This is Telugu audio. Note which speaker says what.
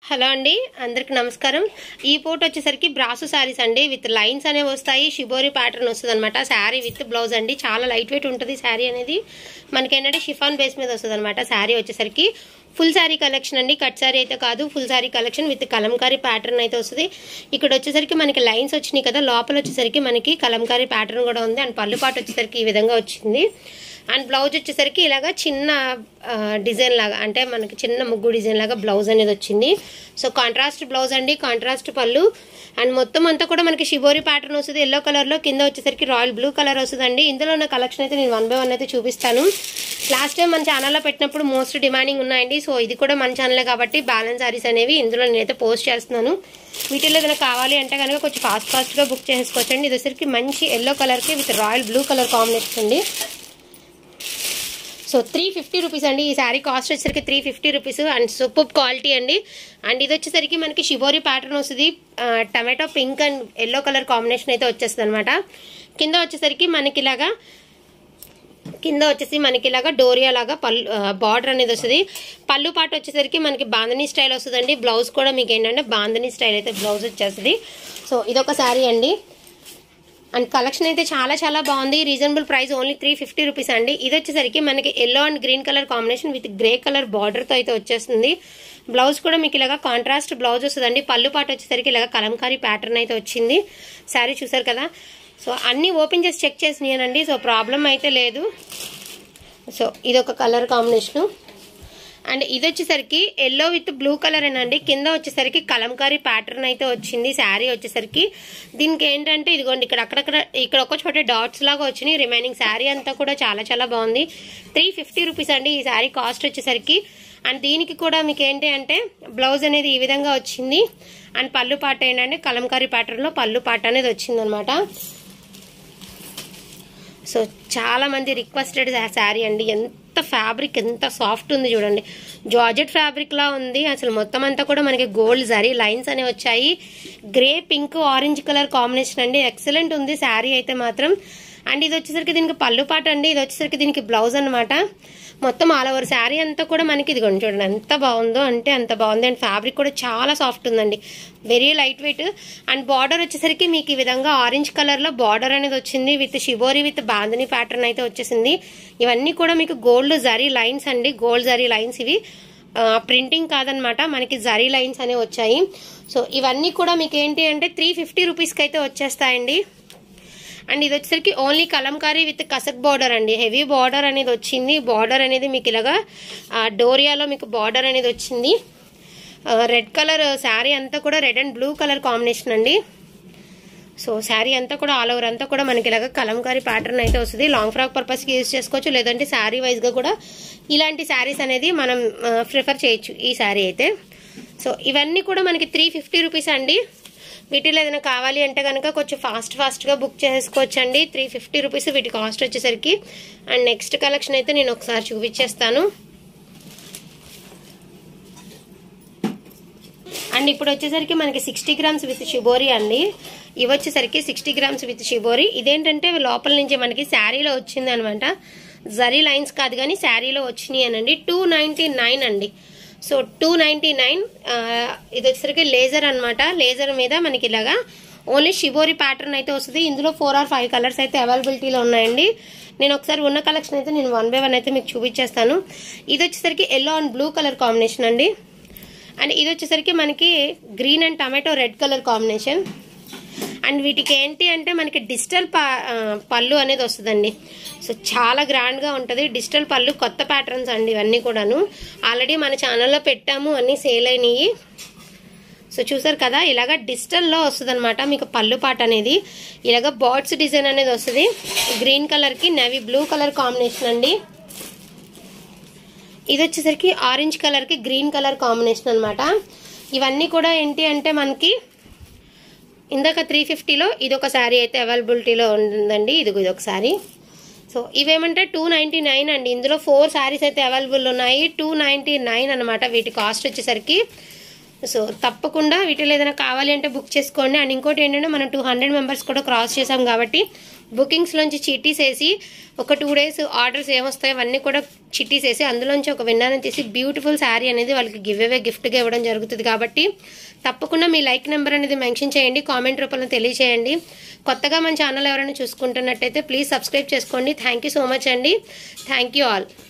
Speaker 1: హలో అండి అందరికి నమస్కారం ఈ పూట వచ్చేసరికి బ్రాసు శారీస్ అండి విత్ లైన్స్ అనేవి వస్తాయి షిబోరి ప్యాటర్న్ వస్తుంది అనమాట శారీ విత్ బ్లౌజ్ అండి చాలా లైట్ వెయిట్ ఉంటుంది శారీ అనేది మనకి ఏంటంటే షిఫాన్ బేస్ మీద వస్తుంది అనమాట శారీ వచ్చేసరికి ఫుల్ శారీ కలెక్షన్ అండి కట్ శారీ అయితే కాదు full sari collection with Kalamkari pattern అయితే వస్తుంది ఇక్కడ వచ్చేసరికి మనకి లైన్స్ వచ్చినాయి కదా లోపల వచ్చేసరికి మనకి కలంకారీ ప్యాటర్న్ కూడా ఉంది అండ్ పళ్ళు పాటు వచ్చేసరికి ఈ విధంగా వచ్చింది అండ్ బ్లౌజ్ వచ్చేసరికి ఇలాగా చిన్న ఆ, డిజైన్ లాగా అంటే మనకి చిన్న ముగ్గు డిజైన్ లాగా బ్లౌజ్ అనేది వచ్చింది సో కాంట్రాస్ట్ బ్లౌజ్ అండి కాంట్రాస్ట్ పళ్ళు అండ్ మొత్తం అంతా కూడా మనకి షిబోరి ప్యాటర్న్ వస్తుంది ఎల్లో కలర్లో కింద వచ్చేసరికి రాయల్ బ్లూ కలర్ వస్తుందండి ఇందులో ఉన్న కలెక్షన్ అయితే నేను వన్ బై వన్ అయితే చూపిస్తాను లాస్ట్ టైం మన ఛానల్లో పెట్టినప్పుడు మోస్ట్ డిమాండింగ్ ఉన్నాయండి సో ఇది కూడా మన ఛానలే కాబట్టి బ్యాలెన్స్ సారీస్ అనేవి ఇందులో నేనైతే పోస్ట్ చేస్తున్నాను వీటిలో ఏదైనా కావాలి అంటే కనుక కొంచెం ఫాస్ట్ ఫాస్ట్గా బుక్ చేసుకోవచ్చండి ఇది వచ్చేసరికి మంచి ఎల్లో కలర్కి with royal blue colour combination అండి సో త్రీ ఫిఫ్టీ రూపీస్ అండి ఈ శారీ కాస్ట్ వచ్చేసరికి three fifty rupees and super quality అండి అండ్ ఇది వచ్చేసరికి మనకి షిబోరి ప్యాటర్న్ వస్తుంది ఆ, tomato pink and yellow colour combination అయితే వచ్చేస్తుంది అనమాట కింద వచ్చేసరికి మనకి ఇలాగా కింద వచ్చేసి మనకి ఇలాగా డోరియా లాగా పళ్ళు బార్డర్ అనేది వస్తుంది పళ్ళు పాట వచ్చేసరికి మనకి బాంధనీ స్టైల్ వస్తుందండి బ్లౌజ్ కూడా మీకు ఏంటంటే బాంధనీ స్టైల్ అయితే బ్లౌజ్ వచ్చేస్తుంది సో ఇదొక శారీ అండి అండ్ కలెక్షన్ అయితే చాలా చాలా బాగుంది reasonable price only three fifty rupees అండి ఇది వచ్చేసరికి మనకి yellow and green colour combination with grey colour బార్డర్తో అయితే వచ్చేస్తుంది బ్లౌజ్ కూడా మీకు ఇలాగా కాంట్రాస్ట్ బ్లౌజ్ వస్తుందండి పళ్ళు పాట వచ్చేసరికి ఇలాగ కలంకారీ ప్యాటర్న్ అయితే వచ్చింది శారీ చూసారు కదా సో అన్నీ ఓపెన్ చేసి చెక్ చేసినానండి సో ప్రాబ్లం అయితే లేదు సో ఇది ఒక కలర్ కాంబినేషను అండ్ ఇది వచ్చేసరికి ఎల్లో విత్ బ్లూ కలర్ అండి కింద వచ్చేసరికి కలంకారీ ప్యాటర్న్ అయితే వచ్చింది శారీ వచ్చేసరికి దీనికి ఏంటంటే ఇదిగోండి ఇక్కడ అక్కడక్కడ ఇక్కడ ఒక చోట డాట్స్ లాగా వచ్చినాయి రిమైనింగ్ శారీ అంతా కూడా చాలా చాలా బాగుంది త్రీ ఫిఫ్టీ రూపీస్ అండి ఈ శారీ కాస్ట్ వచ్చేసరికి అండ్ దీనికి కూడా మీకు ఏంటి అంటే బ్లౌజ్ అనేది ఈ విధంగా వచ్చింది అండ్ పళ్ళు పాట ఏంటంటే కలంకారీ ప్యాటర్న్లో పళ్ళు పాట అనేది వచ్చిందనమాట సో చాలా మంది రిక్వెస్టెడ్ శారీ అండి ఎంత ఫ్యాబ్రిక్ ఎంత సాఫ్ట్ ఉంది చూడండి జార్జెట్ ఫ్యాబ్రిక్ లా ఉంది అసలు మొత్తం అంతా కూడా మనకి గోల్డ్ జరీ లైన్స్ అనేవి వచ్చాయి grey pink orange colour combination అండి ఎక్సలెంట్ ఉంది శారీ అయితే మాత్రం అండ్ ఇది వచ్చేసరికి దీనికి పళ్ళు పాట అండి ఇది వచ్చేసరికి దీనికి బ్లౌజ్ అనమాట మొత్తం ఆల్ ఓవర్ శారీ అంతా కూడా మనకి ఇది చూడండి ఎంత బాగుందో అంటే అంత బాగుంది అండ్ ఫ్యాబ్రిక్ కూడా చాలా సాఫ్ట్ ఉందండి very light weight and border వచ్చేసరికి మీకు ఈ విధంగా ఆరెంజ్ కలర్ లో బార్డర్ అనేది వచ్చింది with shibori with bandhani pattern అయితే వచ్చేసింది ఇవన్నీ కూడా మీకు గోల్డ్ జరీ లైన్స్ అండి గోల్డ్ జరీ లైన్స్ ఇవి ప్రింటింగ్ కాదనమాట మనకి జరీ లైన్స్ అనేవి వచ్చాయి సో ఇవన్నీ కూడా మీకు ఏంటి అంటే త్రీ ఫిఫ్టీ రూపీస్కి అయితే వచ్చేస్తాయండి అండ్ ఇది వచ్చేసరికి ఓన్లీ కలంకారీ విత్ కసక్ బార్డర్ అండి హెవీ బార్డర్ అనేది వచ్చింది బార్డర్ అనేది మీకు ఇలాగా ఆ, డోరియాలో మీకు బార్డర్ అనేది వచ్చింది రెడ్ కలర్ శారీ అంతా కూడా red and blue colour combination అండి సో శారీ అంతా కూడా ఆల్ ఓవర్ అంతా కూడా మనకి ఇలాగ కలంకారీ ప్యాటర్న్ అయితే వస్తుంది లాంగ్ ఫ్రాక్ పర్పస్కి యూజ్ చేసుకోవచ్చు లేదంటే శారీ వైజ్గా కూడా ఇలాంటి శారీస్ అనేది మనం ప్రిఫర్ చేయొచ్చు ఈ శారీ అయితే సో ఇవన్నీ కూడా మనకి త్రీ ఫిఫ్టీ రూపీస్ అండి వీటిలో ఏదైనా కావాలి అంటే కనుక కొంచెం ఫాస్ట్ ఫాస్ట్గా బుక్ చేసుకోవచ్చు అండి త్రీ ఫిఫ్టీ రూపీస్ వీటి కాస్ట్ వచ్చేసరికి అండ్ నెక్స్ట్ కలెక్షన్ అయితే నేను ఒకసారి చూపించేస్తాను అండ్ ఇప్పుడు వచ్చేసరికి మనకి సిక్స్టీ గ్రామ్స్ విత్ షిబోరి అండి ఇవి వచ్చేసరికి సిక్స్టీ గ్రామ్స్ విత్ షిబోరి ఇదేంటంటే లోపల నుంచి మనకి శారీలో వచ్చింది అనమాట జరీ లైన్స్ కాదు కానీ శారీలో వచ్చినాయి అనండి టూ నైంటీ నైన్ అండి సో టూ నైంటీ నైన్ ఇది వచ్చేసరికి లేజర్ అనమాట లేజర్ మీద మనకి ఇలాగా ఓన్లీ షిబోరి ప్యాటర్న్ అయితే వస్తుంది ఇందులో ఫోర్ ఆర్ ఫైవ్ కలర్స్ అయితే అవైలబిలిటీలో ఉన్నాయండి నేను ఒకసారి ఉన్న కలెక్షన్ అయితే నేను వన్ బై వన్ అయితే మీకు చూపించేస్తాను ఇది వచ్చేసరికి yellow and blue colour combination అండి అండ్ ఇది వచ్చేసరికి మనకి green and tomato red colour combination and వీటికి ఏంటి అంటే మనకి డిజిటల్ పళ్ళు అనేది వస్తుందండి సో చాలా గ్రాండ్గా ఉంటుంది డిజిటల్ పళ్ళు కొత్త ప్యాటర్న్స్ అండి ఇవన్నీ కూడాను ఆల్రెడీ మన ఛానల్లో పెట్టాము అన్నీ సేల్ అయినాయి సో చూసారు కదా ఇలాగ డిజిటల్లో వస్తుంది అనమాట మీకు పళ్ళు పాట అనేది ఇలాగ బాట్స్ డిజైన్ అనేది వస్తుంది గ్రీన్ కలర్కి నవీ బ్లూ కలర్ కాంబినేషన్ అండి ఇది వచ్చేసరికి ఆరెంజ్ కలర్కి గ్రీన్ కలర్ కాంబినేషన్ అనమాట ఇవన్నీ కూడా ఏంటి అంటే మనకి ఇందాక త్రీ ఫిఫ్టీలో ఇది ఒక శారీ అయితే అవైలబిలిటీలో ఉందండి ఇది ఇది ఒక శారీ సో ఇవేమంటే టూ నైంటీ నైన్ అండి ఇందులో ఫోర్ శారీస్ అయితే అవైలబుల్ ఉన్నాయి టూ నైంటీ నైన్ అనమాట వీటి కాస్ట్ వచ్చేసరికి సో తప్పకుండా వీటిలో ఏదైనా కావాలి అంటే బుక్ చేసుకోండి అండ్ ఇంకోటి ఏంటంటే మనం టూ హండ్రెడ్ మెంబర్స్ కూడా క్రాస్ చేసాం కాబట్టి బుకింగ్స్లోంచి చిట్టీస్ వేసి ఒక టూ డేస్ ఆర్డర్స్ ఏమొస్తాయో అవన్నీ కూడా చిట్టీస్ వేసి అందులోంచి ఒక విన్నర్ని తీసి బ్యూటిఫుల్ శారీ అనేది వాళ్ళకి గివ్ అవే గిఫ్ట్గా ఇవ్వడం జరుగుతుంది కాబట్టి తప్పకుండా మీ లైక్ నెంబర్ అనేది మెన్షన్ చేయండి కామెంట్ రూపంలో తెలియచేయండి కొత్తగా మన ఛానల్ ఎవరైనా చూసుకుంటున్నట్టయితే ప్లీజ్ సబ్స్క్రైబ్ చేసుకోండి థ్యాంక్ యూ సో మచ్ అండి థ్యాంక్ యూ ఆల్